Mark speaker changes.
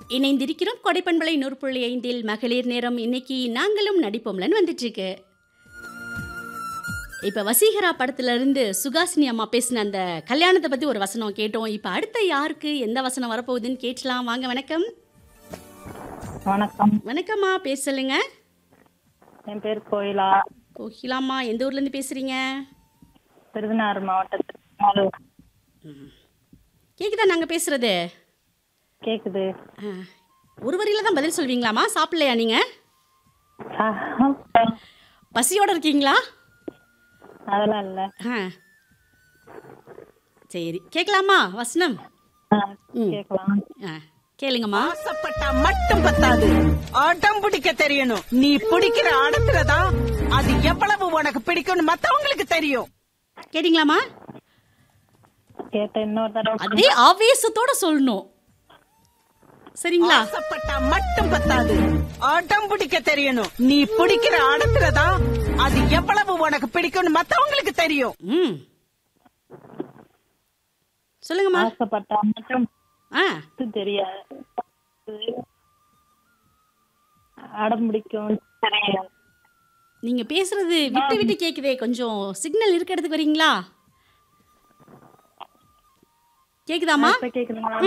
Speaker 1: இணைந்திருக்கிறோம் கொடைப்பண்பளை நூறு புள்ளி ஐந்தில் மகளிர் நேரம் இன்னைக்கு நாங்களும் நடிப்போம்லன்னு வந்துட்டு இருக்கு இப்ப வசீகரா படத்துல இருந்து சுகாசினி அம்மா பேசின அந்த கல்யாணத்தை பத்தி ஒரு வசனம் கேட்டோம் இப்ப அடுத்த யாருக்கு எந்த வசனம் வரப்போகுதுன்னு கேட்கலாம் வாங்க வணக்கம்
Speaker 2: வணக்கம்
Speaker 1: வணக்கம்மா பேசலுங்க
Speaker 2: என் பேர் கோயிலா
Speaker 1: கோகிலாம்மா எந்த ஊர்ல இருந்து பேசுறீங்க
Speaker 2: விருதுநகர் மாவட்டத்தில் நாலூர்.
Speaker 1: கேக்குதா நாங்க பேசுறது
Speaker 2: கேக்குது
Speaker 1: ஆ. ஒரு வரியில தான் பதில் சொல்வீங்களாம்மா சாப்பிடலையா நீங்க
Speaker 2: ஆஹ்,
Speaker 1: பசியோட இருக்கீங்களா
Speaker 2: அதெல்லாம் இல்ல
Speaker 1: ஆ சரி கேட்கலாமா வசனம்
Speaker 2: ஆஹ்,
Speaker 1: ம்.
Speaker 2: கேக்கலாம்
Speaker 1: ஆ கேளுங்கம்மா
Speaker 3: ஆசைப்பட்டா மட்டும் பத்தாது ஆட்டம் பிடிக்க தெரியணும் நீ பிடிக்கிற ஆடத்துலதான் அது எவ்வளவு உனக்கு பிடிக்கும்னு மத்தவங்களுக்கு தெரியும்
Speaker 2: கேட்டீங்களாமா
Speaker 1: கேட்ட இன்னொரு தடவை
Speaker 2: அதே ஆவேசத்தோட சொல்லணும் சரிங்களா
Speaker 3: ஆசைப்பட்டா மட்டும் பத்தாது ஆட்டம் பிடிக்க தெரியணும் நீ பிடிக்கிற ஆடத்துலதான் அது எவ்வளவு உனக்கு பிடிக்கும்னு மத்தவங்களுக்கு தெரியும்
Speaker 1: ம் சொல்லுங்கம்மா
Speaker 2: ஆசைப்பட்டா மட்டும்
Speaker 1: ஆ
Speaker 2: தெரியாது அடம் பிடிக்கும் தெரியாது
Speaker 1: நீங்க பேசுறது விட்டு விட்டு கேக்குதே கொஞ்சம் சிக்னல் இருக்க இடத்துக்கு வரீங்களா கேக்குதாம்மா
Speaker 2: இப்ப கேக்குதுங்களா